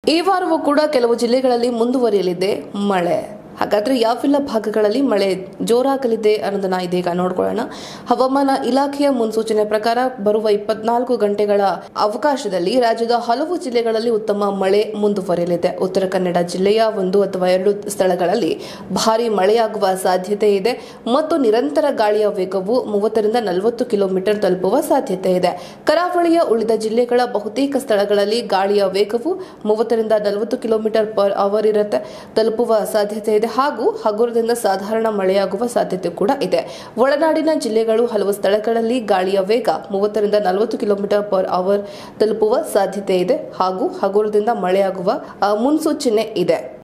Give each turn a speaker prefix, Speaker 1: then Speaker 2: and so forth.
Speaker 1: ಈ ವಾರವೂ ಕೂಡ ಕೆಲವು ಜಿಲ್ಲೆಗಳಲ್ಲಿ ಮುಂದುವರಿಯಲಿದೆ ಮಳೆ ಹಾಗಾದ್ರೆ ಯಾವೆಲ್ಲ ಭಾಗಗಳಲ್ಲಿ ಮಳೆ ಜೋರಾಗಲಿದೆ ಅನ್ನೋದನ್ನ ಇದೀಗ ನೋಡ್ಕೊಳ್ಳೋಣ ಹವಾಮಾನ ಇಲಾಖೆಯ ಮುನ್ಸೂಚನೆ ಪ್ರಕಾರ ಬರುವ ಇಪ್ಪತ್ನಾಲ್ಕು ಗಂಟೆಗಳ ಅವಕಾಶದಲ್ಲಿ ರಾಜ್ಯದ ಹಲವು ಜಿಲ್ಲೆಗಳಲ್ಲಿ ಉತ್ತಮ ಮಳೆ ಮುಂದುವರಿಯಲಿದೆ ಉತ್ತರ ಕನ್ನಡ ಜಿಲ್ಲೆಯ ಒಂದು ಅಥವಾ ಎರಡು ಸ್ಥಳಗಳಲ್ಲಿ ಭಾರಿ ಮಳೆಯಾಗುವ ಸಾಧ್ಯತೆ ಇದೆ ಮತ್ತು ನಿರಂತರ ಗಾಳಿಯ ವೇಗವು ಮೂವತ್ತರಿಂದ ನಲವತ್ತು ಕಿಲೋಮೀಟರ್ ತಲುಪುವ ಸಾಧ್ಯತೆ ಇದೆ ಕರಾವಳಿಯ ಉಳಿದ ಜಿಲ್ಲೆಗಳ ಬಹುತೇಕ ಸ್ಥಳಗಳಲ್ಲಿ ಗಾಳಿಯ ವೇಗವು ಮೂವತ್ತರಿಂದ ನಲವತ್ತು ಕಿಲೋಮೀಟರ್ ಪರ್ ಅವರ್ ಇರುತ್ತೆ ತಲುಪುವ ಸಾಧ್ಯತೆ ಇದೆ ಹಾಗೂ ಹಗುರದಿಂದ ಸಾಧಾರಣ ಮಳೆಯಾಗುವ ಸಾಧ್ಯತೆ ಕೂಡ ಇದೆ ಒಳನಾಡಿನ ಜಿಲ್ಲೆಗಳು ಹಲವು ಸ್ಥಳಗಳಲ್ಲಿ ಗಾಳಿಯ ವೇಗ ಮೂವತ್ತರಿಂದ ನಲವತ್ತು ಕಿಲೋಮೀಟರ್ ಪರ್ ಅವರ್ ತಲುಪುವ ಸಾಧ್ಯತೆ ಇದೆ ಹಾಗೂ ಹಗುರದಿಂದ ಮಳೆಯಾಗುವ ಆ, ಮುನ್ಸೂಚನೆ ಇದೆ